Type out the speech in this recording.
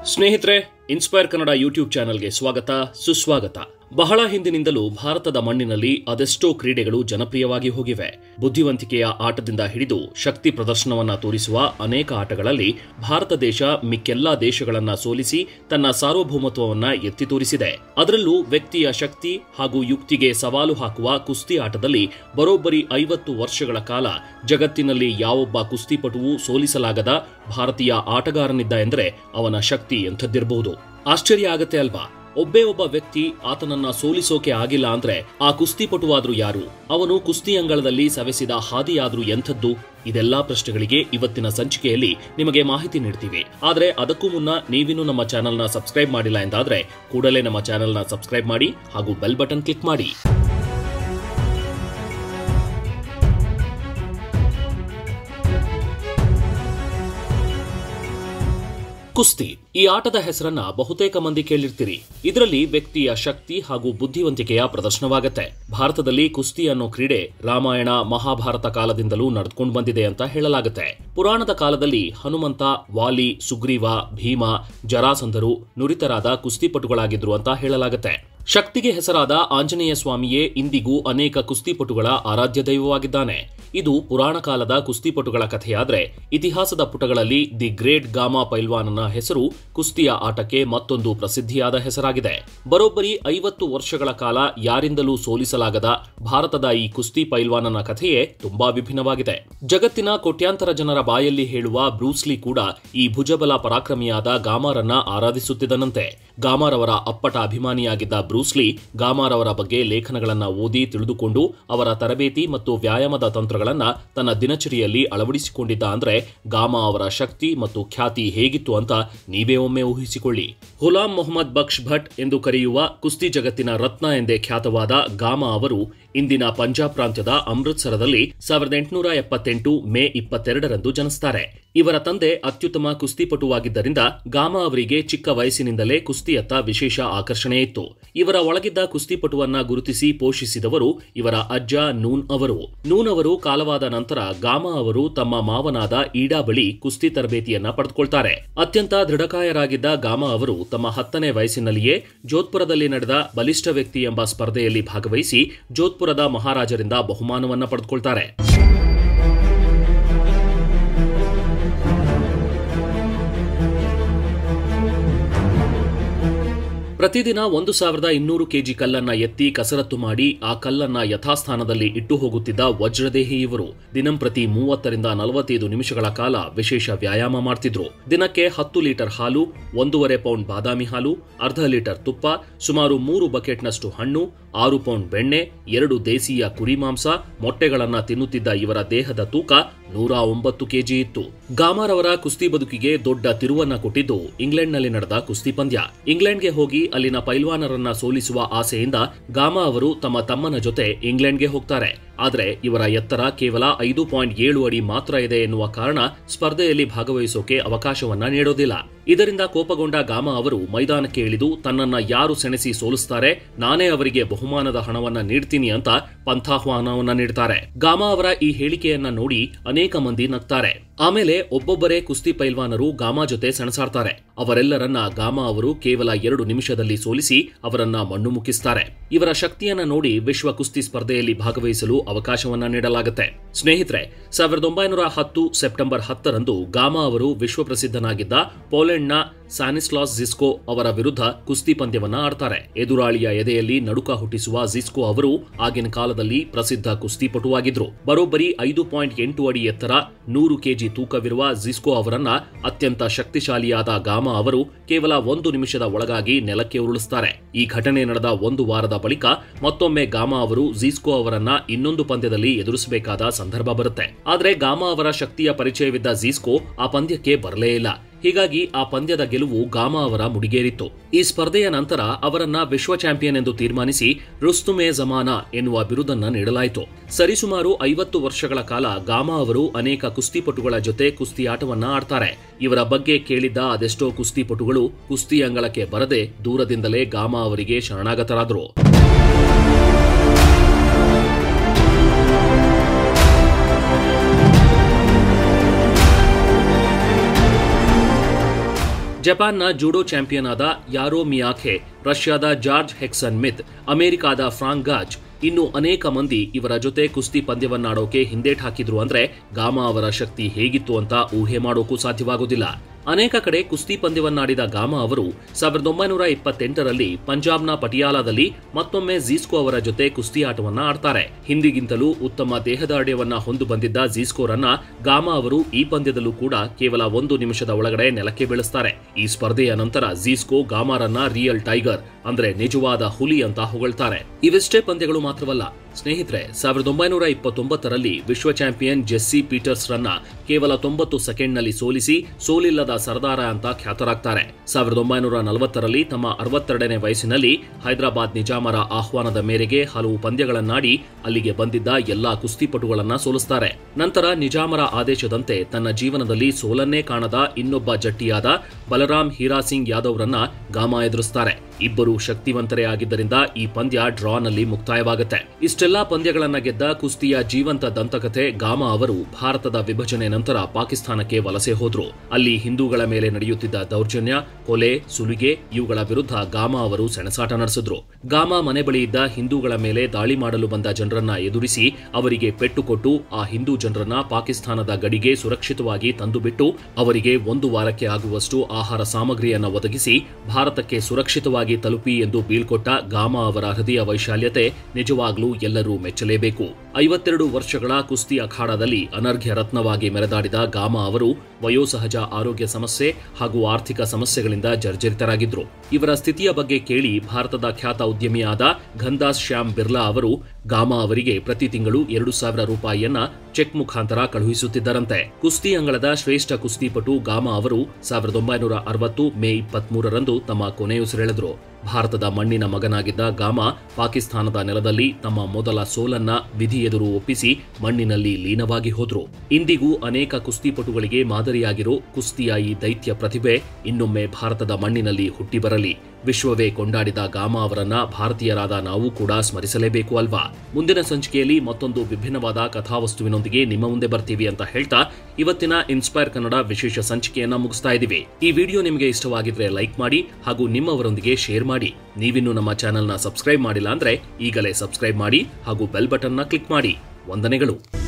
ಸ್ನೇಹಿತರೆ inspire Kannada YouTube ಚಾನೆಲ್ಗೆ ಸ್ವಾಗತ ಸುಸ್ವಾಗತ ಬಹಳ ಹಿಂದಿನಿಂದಲೂ ಭಾರತದ ಮಣ್ಣಿನಲ್ಲಿ ಅದೆಷ್ಟೋ ಕ್ರೀಡೆಗಳು ಜನಪ್ರಿಯವಾಗಿ ಹೋಗಿವೆ ಬುದ್ಧಿವಂತಿಕೆಯ ಆಟದಿಂದ ಹಿಡಿದು ಶಕ್ತಿ ಪ್ರದರ್ಶನವನ್ನ ತೋರಿಸುವ ಅನೇಕ ಆಟಗಳಲ್ಲಿ ಭಾರತ ದೇಶ ಮಿಕ್ಕೆಲ್ಲಾ ದೇಶಗಳನ್ನ ಸೋಲಿಸಿ ತನ್ನ ಸಾರ್ವಭೌಮತ್ವವನ್ನ ಎತ್ತಿ ತೋರಿಸಿದೆ ಅದರಲ್ಲೂ ವ್ಯಕ್ತಿಯ ಶಕ್ತಿ ಹಾಗೂ ಯುಕ್ತಿಗೆ ಸವಾಲು ಹಾಕುವ ಕುಸ್ತಿ ಆಟದಲ್ಲಿ ಬರೋಬ್ಬರಿ ಐವತ್ತು ವರ್ಷಗಳ ಕಾಲ ಜಗತ್ತಿನಲ್ಲಿ ಯಾವೊಬ್ಬ ಕುಸ್ತಿಪಟುವು ಸೋಲಿಸಲಾಗದ ಭಾರತೀಯ ಆಟಗಾರನಿದ್ದ ಎಂದರೆ ಅವನ ಶಕ್ತಿ ಎಂಥದ್ದಿರಬಹುದು ಆಶ್ಚರ್ಯ ಆಗತ್ತೆ ಅಲ್ವಾ ಒಬ್ಬೇ ಒಬ್ಬ ವ್ಯಕ್ತಿ ಆತನನ್ನ ಸೋಲಿಸೋಕೆ ಆಗಿಲ್ಲ ಅಂದ್ರೆ ಆ ಕುಸ್ತಿಪಟುವಾದ್ರೂ ಯಾರು ಅವನು ಕುಸ್ತಿ ಅಂಗಳದಲ್ಲಿ ಸವೆಸಿದ ಹಾದಿಯಾದ್ರೂ ಎಂಥದ್ದು ಇದೆಲ್ಲಾ ಪ್ರಶ್ನೆಗಳಿಗೆ ಇವತ್ತಿನ ಸಂಚಿಕೆಯಲ್ಲಿ ನಿಮಗೆ ಮಾಹಿತಿ ನೀಡ್ತೀವಿ ಆದ್ರೆ ಅದಕ್ಕೂ ಮುನ್ನ ನೀವಿನ್ನೂ ನಮ್ಮ ಚಾನೆಲ್ನ ಸಬ್ಸ್ಕ್ರೈಬ್ ಮಾಡಿಲ್ಲ ಎಂದಾದ್ರೆ ಕೂಡಲೇ ನಮ್ಮ ಚಾನೆಲ್ನ ಸಬ್ಸ್ಕ್ರೈಬ್ ಮಾಡಿ ಹಾಗೂ ಬೆಲ್ ಬಟನ್ ಕ್ಲಿಕ್ ಮಾಡಿ ಕುಸ್ತಿ ಈ ಆಟದ ಹೆಸರನ್ನ ಬಹುತೇಕ ಮಂದಿ ಕೇಳಿರ್ತೀರಿ ಇದರಲ್ಲಿ ವ್ಯಕ್ತಿಯ ಶಕ್ತಿ ಹಾಗೂ ಬುದ್ಧಿವಂತಿಕೆಯ ಪ್ರದರ್ಶನವಾಗತ್ತೆ ಭಾರತದಲ್ಲಿ ಕುಸ್ತಿ ಅನ್ನೋ ಕ್ರೀಡೆ ರಾಮಾಯಣ ಮಹಾಭಾರತ ಕಾಲದಿಂದಲೂ ನಡೆದುಕೊಂಡು ಬಂದಿದೆ ಅಂತ ಹೇಳಲಾಗುತ್ತೆ ಪುರಾಣದ ಕಾಲದಲ್ಲಿ ಹನುಮಂತ ವಾಲಿ ಸುಗ್ರೀವ ಭೀಮ ಜರಾಸಂಧರು ನುರಿತರಾದ ಕುಸ್ತಿಪಟುಗಳಾಗಿದ್ರು ಅಂತ ಹೇಳಲಾಗುತ್ತೆ ಶಕ್ತಿಗೆ ಹೆಸರಾದ ಆಂಜನೇಯ ಸ್ವಾಮಿಯೇ ಇಂದಿಗೂ ಅನೇಕ ಕುಸ್ತಿಪಟುಗಳ ಆರಾಧ್ಯ ದೈವವಾಗಿದ್ದಾನೆ ಇದು ಪುರಾಣ ಕಾಲದ ಕುಸ್ತಿಪಟುಗಳ ಕಥೆಯಾದ್ರೆ ಇತಿಹಾಸದ ಪುಟಗಳಲ್ಲಿ ದಿ ಗ್ರೇಟ್ ಗಾಮಾ ಪೈಲ್ವಾನನ ಹೆಸರು ಕುಸ್ತಿಯ ಆಟಕ್ಕೆ ಮತ್ತೊಂದು ಪ್ರಸಿದ್ಧಿಯಾದ ಹೆಸರಾಗಿದೆ ಬರೋಬ್ಬರಿ ಐವತ್ತು ವರ್ಷಗಳ ಕಾಲ ಯಾರಿಂದಲೂ ಸೋಲಿಸಲಾಗದ ಭಾರತದ ಈ ಕುಸ್ತಿ ಪೈಲ್ವಾನನ ಕಥೆಯೇ ತುಂಬಾ ವಿಭಿನ್ನವಾಗಿದೆ ಜಗತ್ತಿನ ಕೋಟ್ಯಾಂತರ ಜನರ ಬಾಯಲ್ಲಿ ಹೇಳುವ ಬ್ರೂಸ್ಲಿ ಕೂಡ ಈ ಭುಜಬಲ ಪರಾಕ್ರಮಿಯಾದ ಗಾಮಾರನ್ನ ಆರಾಧಿಸುತ್ತಿದ್ದನಂತೆ ಗಾಮಾರವರ ಅಪ್ಪಟ ಅಭಿಮಾನಿಯಾಗಿದ್ದ ಬ್ರೂಸ್ಲಿ ಗಾಮಾರವರ ಬಗ್ಗೆ ಲೇಖನಗಳನ್ನ ಓದಿ ತಿಳಿದುಕೊಂಡು ಅವರ ತರಬೇತಿ ಮತ್ತು ವ್ಯಾಯಾಮದ ತಂತ್ರಗಳನ್ನ ತನ್ನ ದಿನಚರಿಯಲ್ಲಿ ಅಳವಡಿಸಿಕೊಂಡಿದ್ದ ಅಂದ್ರೆ ಗಾಮಾ ಅವರ ಶಕ್ತಿ ಮತ್ತು ಖ್ಯಾತಿ ಹೇಗಿತ್ತು ಅಂತ ನೀವೇ ಒಮ್ಮೆ ಊಹಿಸಿಕೊಳ್ಳಿ ಹುಲಾಂ ಮೊಹಮ್ಮದ್ ಬಕ್ಷ್ ಭಟ್ ಎಂದು ಕರೆಯುವ ಕುಸ್ತಿ ಜಗತ್ತಿನ ರತ್ನ ಎಂದೇ ಖ್ಯಾತವಾದ ಗಾಮಾ ಅವರು ಇಂದಿನ ಪಂಜಾಬ್ ಪ್ರಾಂತ್ಯದ ಅಮೃತ್ಸರದಲ್ಲಿ ಸಾವಿರದ ಎಂಟುನೂರ ಎಪ್ಪತ್ತೆಂಟು ಮೇ ಇಪ್ಪತ್ತೆರಡರಂದು ಜನಿಸ್ತಾರೆ ಇವರ ತಂದೆ ಅತ್ಯುತ್ತಮ ಕುಸ್ತಿಪಟುವಾಗಿದ್ದರಿಂದ ಗಾಮಾ ಅವರಿಗೆ ಚಿಕ್ಕ ವಯಸ್ಸಿನಿಂದಲೇ ಕುಸ್ತಿಯತ್ತ ವಿಶೇಷ ಆಕರ್ಷಣೆ ಇತ್ತು ಇವರ ಒಳಗಿದ್ದ ಕುಸ್ತಿಪಟುವನ್ನ ಗುರುತಿಸಿ ಪೋಷಿಸಿದವರು ಇವರ ಅಜ್ಜ ನೂನ್ ಅವರು ನೂನ್ ಅವರು ಕಾಲವಾದ ನಂತರ ಗಾಮಾ ಅವರು ತಮ್ಮ ಮಾವನಾದ ಈಡಾ ಬಳಿ ಕುಸ್ತಿ ತರಬೇತಿಯನ್ನ ಪಡೆದುಕೊಳ್ತಾರೆ ಅತ್ಯಂತ ದೃಢಕಾಯರಾಗಿದ್ದ ಗಾಮಾ ಅವರು ತಮ್ಮ ಹತ್ತನೇ ವಯಸ್ಸಿನಲ್ಲಿಯೇ ಜೋಧ್ಪುರದಲ್ಲಿ ನಡೆದ ಬಲಿಷ್ಠ ವ್ಯಕ್ತಿ ಎಂಬ ಸ್ಪರ್ಧೆಯಲ್ಲಿ ಭಾಗವಹಿಸಿ ಜೋಧ್ಪುರದ ಮಹಾರಾಜರಿಂದ ಬಹುಮಾನವನ್ನ ಪಡೆದುಕೊಳ್ತಾರೆ ಪ್ರತಿದಿನ ಒಂದು ಸಾವಿರದ ಇನ್ನೂರು ಕೆಜಿ ಕಲ್ಲನ್ನ ಎತ್ತಿ ಕಸರತ್ತು ಮಾಡಿ ಆ ಕಲ್ಲನ್ನ ಯಥಾಸ್ಥಾನದಲ್ಲಿ ಇಟ್ಟು ಹೋಗುತ್ತಿದ್ದ ವಜ್ರದೇಹಿ ಇವರು ದಿನಂಪ್ರತಿ ಮೂವತ್ತರಿಂದ ನಲವತ್ತೈದು ನಿಮಿಷಗಳ ಕಾಲ ವಿಶೇಷ ವ್ಯಾಯಾಮ ಮಾಡ್ತಿದ್ರು ದಿನಕ್ಕೆ ಹತ್ತು ಲೀಟರ್ ಹಾಲು ಒಂದೂವರೆ ಪೌಂಡ್ ಬಾದಾಮಿ ಹಾಲು ಅರ್ಧ ಲೀಟರ್ ತುಪ್ಪ ಸುಮಾರು ಮೂರು ಬಕೆಟ್ನಷ್ಟು ಹಣ್ಣು ಆರು ಪೌಂಡ್ ಬೆಣ್ಣೆ ಎರಡು ದೇಸೀಯ ಕುರಿ ಮಾಂಸ ಮೊಟ್ಟೆಗಳನ್ನ ತಿನ್ನುತ್ತಿದ್ದ ಇವರ ದೇಹದ ತೂಕ ನೂರ ಒಂಬತ್ತು ಕೆಜಿ ಇತ್ತು ಗಾಮಾರವರ ಕುಸ್ತಿ ಬದುಕಿಗೆ ದೊಡ್ಡ ತಿರುವನ್ನ ಕೊಟ್ಟಿದ್ದು ಇಂಗ್ಲೆಂಡ್ನಲ್ಲಿ ನಡೆದ ಕುಸ್ತಿ ಪಂದ್ಯ ಇಂಗ್ಲೆಂಡ್ಗೆ ಹೋಗಿ ಅಲ್ಲಿನ ಪೈಲ್ವಾನರನ್ನ ಸೋಲಿಸುವ ಆಸೆಯಿಂದ ಗಾಮಾ ಅವರು ತಮ್ಮ ತಮ್ಮನ ಜೊತೆ ಇಂಗ್ಲೆಂಡ್ಗೆ ಹೋಗ್ತಾರೆ ಆದರೆ ಇವರ ಎತ್ತರ ಕೇವಲ ಐದು ಪಾಯಿಂಟ್ ಏಳು ಅಡಿ ಮಾತ್ರ ಇದೆ ಎನ್ನುವ ಕಾರಣ ಸ್ಪರ್ಧೆಯಲ್ಲಿ ಭಾಗವಹಿಸೋಕೆ ಅವಕಾಶವನ್ನ ನೀಡೋದಿಲ್ಲ ಇದರಿಂದ ಕೋಪಗೊಂಡ ಗಾಮಾ ಅವರು ಮೈದಾನಕ್ಕೆ ಇಳಿದು ತನ್ನನ್ನ ಯಾರು ಸೆಣಸಿ ಸೋಲಿಸ್ತಾರೆ ನಾನೇ ಅವರಿಗೆ ಬಹುಮಾನದ ಹಣವನ್ನ ನೀಡ್ತೀನಿ ಅಂತ ಪಂಥಾಹ್ವಾನವನ್ನ ನೀಡ್ತಾರೆ ಗಾಮಾ ಅವರ ಈ ಹೇಳಿಕೆಯನ್ನ ನೋಡಿ ಅನೇಕ ಮಂದಿ ನಗ್ತಾರೆ ಆಮೇಲೆ ಒಬ್ಬೊಬ್ಬರೇ ಕುಸ್ತಿ ಪೈಲ್ವಾನರು ಗಾಮಾ ಜೊತೆ ಸೆಣಸಾಡ್ತಾರೆ ಅವರೆಲ್ಲರನ್ನ ಗಾಮಾ ಅವರು ಕೇವಲ ಎರಡು ನಿಮಿಷದಲ್ಲಿ ಸೋಲಿಸಿ ಅವರನ್ನ ಮಣ್ಣು ಮುಕ್ಕಿಸ್ತಾರೆ ಇವರ ಶಕ್ತಿಯನ್ನ ನೋಡಿ ವಿಶ್ವ ಕುಸ್ತಿ ಸ್ಪರ್ಧೆಯಲ್ಲಿ ಭಾಗವಹಿಸಲು ಅವಕಾಶವನ್ನ ನೀಡಲಾಗುತ್ತೆ ಸ್ನೇಹಿತರೆ ಸಾವಿರದ ಒಂಬೈನೂರ ಹತ್ತು ಸೆಪ್ಟೆಂಬರ್ ಹತ್ತರಂದು ಗಾಮಾ ಅವರು ವಿಶ್ವಪ್ರಸಿದ್ಧನಾಗಿದ್ದ ಪೋಲೆಂಡ್ನ ಸ್ಯಾನಿಸ್ಲಾಸ್ ಜಿಸ್ಕೋ ಅವರ ವಿರುದ್ಧ ಕುಸ್ತಿ ಪಂದ್ಯವನ್ನ ಆಡ್ತಾರೆ ಎದುರಾಳಿಯ ಎದೆಯಲ್ಲಿ ನಡುಕ ಹುಟ್ಟಿಸುವ ಜಿಸ್ಕೋ ಅವರು ಆಗಿನ ಕಾಲದಲ್ಲಿ ಪ್ರಸಿದ್ಧ ಕುಸ್ತಿಪಟುವಾಗಿದ್ರು ಬರೋಬ್ಬರಿ ಐದು ಪಾಯಿಂಟ್ ಎಂಟು ಅಡಿ ಎತ್ತರ ನೂರು ಕೆಜಿ ತೂಕವಿರುವ ಜಿಸ್ಕೋ ಅವರನ್ನ ಅತ್ಯಂತ ಶಕ್ತಿಶಾಲಿಯಾದ ಗಾಮಾ ಅವರು ಕೇವಲ ಒಂದು ನಿಮಿಷದ ಒಳಗಾಗಿ ನೆಲಕ್ಕೆ ಉರುಳಿಸ್ತಾರೆ ಈ ಘಟನೆ ನಡೆದ ಒಂದು ವಾರದ ಬಳಿಕ ಮತ್ತೊಮ್ಮೆ ಗಾಮಾ ಅವರು ಜಿಸ್ಕೋ ಅವರನ್ನ ಇನ್ನೊಂದು ಪಂದ್ಯದಲ್ಲಿ ಎದುರಿಸಬೇಕಾದ ಸಂದರ್ಭ ಬರುತ್ತೆ ಆದರೆ ಗಾಮಾ ಅವರ ಶಕ್ತಿಯ ಪರಿಚಯವಿದ್ದ ಜಿಸ್ಕೋ ಆ ಪಂದ್ಯಕ್ಕೆ ಬರಲೇ ಇಲ್ಲ ಹೀಗಾಗಿ ಆ ಪಂದ್ಯದ ಗೆಲುವು ಗಾಮಾ ಅವರ ಮುಡಿಗೇರಿತ್ತು ಈ ಸ್ಪರ್ಧೆಯ ನಂತರ ಅವರನ್ನ ವಿಶ್ವ ಚಾಂಪಿಯನ್ ಎಂದು ತೀರ್ಮಾನಿಸಿ ರುಸ್ತುಮೆ ಜಮಾನಾ ಎನ್ನುವ ಬಿರುದನ್ನ ನೀಡಲಾಯಿತು ಸರಿಸುಮಾರು ಐವತ್ತು ವರ್ಷಗಳ ಕಾಲ ಗಾಮಾ ಅವರು ಅನೇಕ ಕುಸ್ತಿಪಟುಗಳ ಜೊತೆ ಕುಸ್ತಿ ಆಟವನ್ನ ಆಡ್ತಾರೆ ಇವರ ಬಗ್ಗೆ ಕೇಳಿದ್ದ ಅದೆಷ್ಟೋ ಕುಸ್ತಿಪಟುಗಳು ಕುಸ್ತಿ ಅಂಗಳಕ್ಕೆ ಬರದೆ ದೂರದಿಂದಲೇ ಗಾಮಾ ಅವರಿಗೆ ಶರಣಾಗತರಾದರು ಜಪಾನ್ನ ಜೂಡೋ ಚಾಂಪಿಯನ್ ಆದ ಯಾರೋ ಮಿಯಾಖೆ ರಷ್ಯಾದ ಜಾರ್ಜ್ ಹೆಕ್ಸನ್ ಮಿತ್ ಅಮೆರಿಕಾದ ಫ್ರಾಂಕ್ ಗಾಜ್ ಇನ್ನು ಅನೇಕ ಮಂದಿ ಇವರ ಜೊತೆ ಕುಸ್ತಿ ಪಂದ್ಯವನ್ನಾಡೋಕೆ ಹಿಂದೇಟ್ ಹಾಕಿದ್ರು ಅಂದ್ರೆ ಗಾಮಾ ಅವರ ಶಕ್ತಿ ಹೇಗಿತ್ತು ಅಂತ ಊಹೆ ಮಾಡೋಕೂ ಸಾಧ್ಯವಾಗುವುದಿಲ್ಲ ಅನೇಕ ಕಡೆ ಕುಸ್ತಿ ಪಂದ್ಯವನ್ನಾಡಿದ ಗಾಮಾ ಅವರು ಸಾವಿರದ ಒಂಬೈನೂರ ಇಪ್ಪತ್ತೆಂಟರಲ್ಲಿ ಪಂಜಾಬ್ನ ಪಟಿಯಾಲಾದಲ್ಲಿ ಮತ್ತೊಮ್ಮೆ ಝೀಸ್ಕೋ ಅವರ ಜೊತೆ ಕುಸ್ತಿ ಆಟವನ್ನ ಆಡ್ತಾರೆ ಹಿಂದಿಗಿಂತಲೂ ಉತ್ತಮ ದೇಹದಾರ್ಢ್ಯವನ್ನ ಹೊಂದು ಬಂದಿದ್ದ ಝೀಸ್ಕೋರನ್ನ ಗಾಮಾ ಅವರು ಈ ಪಂದ್ಯದಲ್ಲೂ ಕೂಡ ಕೇವಲ ಒಂದು ನಿಮಿಷದ ಒಳಗಡೆ ನೆಲಕ್ಕೆ ಬೀಳಿಸ್ತಾರೆ ಈ ಸ್ಪರ್ಧೆಯ ನಂತರ ಝೀಸ್ಕೋ ಗಾಮಾರನ್ನ ರಿಯಲ್ ಟೈಗರ್ ಅಂದ್ರೆ ನಿಜವಾದ ಹುಲಿ ಅಂತ ಹೊಗಳ್ತಾರೆ ಇವಿಷ್ಟೇ ಪಂದ್ಯಗಳು ಮಾತ್ರವಲ್ಲ ಸ್ನೇಹಿತರೆ ಸಾವಿರದ ಒಂಬೈನೂರ ಇಪ್ಪತ್ತೊಂಬತ್ತರಲ್ಲಿ ವಿಶ್ವ ಚಾಂಪಿಯನ್ ಜೆಸ್ಸಿ ಪೀಟರ್ಸ್ ರನ್ನ ಕೇವಲ ತೊಂಬತ್ತು ಸೆಕೆಂಡ್ನಲ್ಲಿ ಸೋಲಿಸಿ ಸೋಲಿಲ್ಲದ ಸರ್ದಾರ ಅಂತ ಖ್ಯಾತರಾಗ್ತಾರೆ ಸಾವಿರದ ಒಂಬೈನೂರ ನಲವತ್ತರಲ್ಲಿ ತಮ್ಮ ಅರವತ್ತೆರಡನೇ ವಯಸ್ಸಿನಲ್ಲಿ ಹೈದರಾಬಾದ್ ನಿಜಾಮರ ಆಹ್ವಾನದ ಮೇರೆಗೆ ಹಲವು ಪಂದ್ಯಗಳನ್ನಾಡಿ ಅಲ್ಲಿಗೆ ಬಂದಿದ್ದ ಎಲ್ಲಾ ಕುಸ್ತಿಪಟುಗಳನ್ನ ಸೋಲಿಸ್ತಾರೆ ನಂತರ ನಿಜಾಮರ ಆದೇಶದಂತೆ ತನ್ನ ಜೀವನದಲ್ಲಿ ಸೋಲನ್ನೇ ಕಾಣದ ಇನ್ನೊಬ್ಬ ಜಟ್ಟಿಯಾದ ಬಲರಾಮ್ ಹೀರಾಸಿಂಗ್ ಯಾದವ್ರನ್ನ ಗಾಮಾ ಎದುರಿಸ್ತಾರೆ ಇಬ್ಬರು ಶಕ್ತಿವಂತರೇ ಆಗಿದ್ದರಿಂದ ಈ ಪಂದ್ಯ ಡ್ರಾನಲ್ಲಿ ಮುಕ್ತಾಯವಾಗುತ್ತೆ ಇಷ್ಟೆಲ್ಲಾ ಪಂದ್ಯಗಳನ್ನ ಗೆದ್ದ ಕುಸ್ತಿಯ ಜೀವಂತ ದಂತಕಥೆ ಗಾಮಾ ಅವರು ಭಾರತದ ವಿಭಜನೆ ನಂತರ ಪಾಕಿಸ್ತಾನಕ್ಕೆ ವಲಸೆ ಹೋದ್ರು ಅಲ್ಲಿ ಹಿಂದೂಗಳ ಮೇಲೆ ನಡೆಯುತ್ತಿದ್ದ ದೌರ್ಜನ್ಯ ಕೊಲೆ ಸುಲಿಗೆ ಇವುಗಳ ವಿರುದ್ಧ ಗಾಮಾ ಅವರು ಸೆಣಸಾಟ ನಡೆಸಿದ್ರು ಗಾಮಾ ಮನೆ ಬಳಿ ಇದ್ದ ಹಿಂದೂಗಳ ಮೇಲೆ ದಾಳಿ ಮಾಡಲು ಬಂದ ಜನರನ್ನ ಎದುರಿಸಿ ಅವರಿಗೆ ಪೆಟ್ಟು ಕೊಟ್ಟು ಆ ಹಿಂದೂ ಜನರನ್ನ ಪಾಕಿಸ್ತಾನದ ಗಡಿಗೆ ಸುರಕ್ಷಿತವಾಗಿ ತಂದುಬಿಟ್ಟು ಅವರಿಗೆ ಒಂದು ವಾರಕ್ಕೆ ಆಗುವಷ್ಟು ಆಹಾರ ಸಾಮಗ್ರಿಯನ್ನ ಒದಗಿಸಿ ಭಾರತಕ್ಕೆ ಸುರಕ್ಷಿತವಾಗಿ ತಲುಪಿ ಎಂದು ಬೀಳ್ಕೊಟ್ಟ ಗಾಮಾ ಅವರ ಹೃದಯ ವೈಶಾಲ್ಯತೆ ನಿಜವಾಗ್ಲೂ ಎಲ್ಲರೂ ಮೆಚ್ಚಲೇಬೇಕು ಐವತ್ತೆರಡು ವರ್ಷಗಳ ಕುಸ್ತಿ ಅಖಾಡದಲ್ಲಿ ಅನರ್ಘ್ಯ ರತ್ನವಾಗಿ ಮೆರೆದಾಡಿದ ಗಾಮಾ ಅವರು ವಯೋಸಹಜ ಆರೋಗ್ಯ ಸಮಸ್ಯೆ ಹಾಗೂ ಆರ್ಥಿಕ ಸಮಸ್ಯೆಗಳಿಂದ ಜರ್ಜರಿತರಾಗಿದ್ರು ಇವರ ಸ್ಥಿತಿಯ ಬಗ್ಗೆ ಕೇಳಿ ಭಾರತದ ಖ್ಯಾತ ಉದ್ಯಮಿಯಾದ ಘನ್ದಾಸ್ ಶ್ಯಾಮ್ ಬಿರ್ಲಾ ಅವರು ಗಾಮಾ ಅವರಿಗೆ ಪ್ರತಿ ತಿಂಗಳು ಎರಡು ಸಾವಿರ ರೂಪಾಯಿಯನ್ನ ಚೆಕ್ ಮುಖಾಂತರ ಕಳುಹಿಸುತ್ತಿದ್ದರಂತೆ ಕುಸ್ತಿ ಅಂಗಳದ ಶ್ರೇಷ್ಠ ಕುಸ್ತಿಪಟು ಗಾಮಾ ಅವರು ಸಾವಿರದ ಒಂಬೈನೂರ ಅರವತ್ತು ಮೇ ಇಪ್ಪತ್ಮೂರರಂದು ತಮ್ಮ ಕೊನೆಯುಸಿರೆಳೆದರು ಭಾರತದ ಮಣ್ಣಿನ ಮಗನಾಗಿದ್ದ ಗಾಮಾ ಪಾಕಿಸ್ತಾನದ ನೆಲದಲ್ಲಿ ತಮ್ಮ ಮೊದಲ ಸೋಲನ್ನ ವಿಧಿ ಎದುರು ಒಪ್ಪಿಸಿ ಮಣ್ಣಿನಲ್ಲಿ ಲೀನವಾಗಿ ಹೋದ್ರು ಇಂದಿಗೂ ಅನೇಕ ಕುಸ್ತಿಪಟುಗಳಿಗೆ ಮಾದರಿಯಾಗಿರೋ ಕುಸ್ತಿಯ ಈ ದೈತ್ಯ ಪ್ರತಿಭೆ ಇನ್ನೊಮ್ಮೆ ಭಾರತದ ಮಣ್ಣಿನಲ್ಲಿ ಹುಟ್ಟಿ ಬರಲಿ ವಿಶ್ವವೇ ಕೊಂಡಾಡಿದ ಗಾಮಾ ಅವರನ್ನ ಭಾರತೀಯರಾದ ನಾವು ಕೂಡ ಸ್ಮರಿಸಲೇಬೇಕು ಅಲ್ವಾ ಮುಂದಿನ ಸಂಚಿಕೆಯಲ್ಲಿ ಮತ್ತೊಂದು ವಿಭಿನ್ನವಾದ ಕಥಾವಸ್ತುವಿನೊಂದಿಗೆ ನಿಮ್ಮ ಮುಂದೆ ಬರ್ತೀವಿ ಅಂತ ಹೇಳ್ತಾ ಇವತ್ತಿನ ಇನ್ಸ್ಪೈರ್ ಕನ್ನಡ ವಿಶೇಷ ಸಂಚಿಕೆಯನ್ನ ಮುಗಿಸ್ತಾ ಇದ್ದೀವಿ ಈ ವಿಡಿಯೋ ನಿಮಗೆ ಇಷ್ಟವಾಗಿದ್ರೆ ಲೈಕ್ ಮಾಡಿ ಹಾಗೂ ನಿಮ್ಮವರೊಂದಿಗೆ ಶೇರ್ ಮಾಡಿ ನೀವಿನ್ನೂ ನಮ್ಮ ಚಾನೆಲ್ನ ಸಬ್ಸ್ಕ್ರೈಬ್ ಮಾಡಿಲ್ಲ ಅಂದ್ರೆ ಈಗಲೇ ಸಬ್ಸ್ಕ್ರೈಬ್ ಮಾಡಿ ಹಾಗೂ ಬೆಲ್ ಬಟನ್ನ ಕ್ಲಿಕ್ ಮಾಡಿ ವಂದನೆಗಳು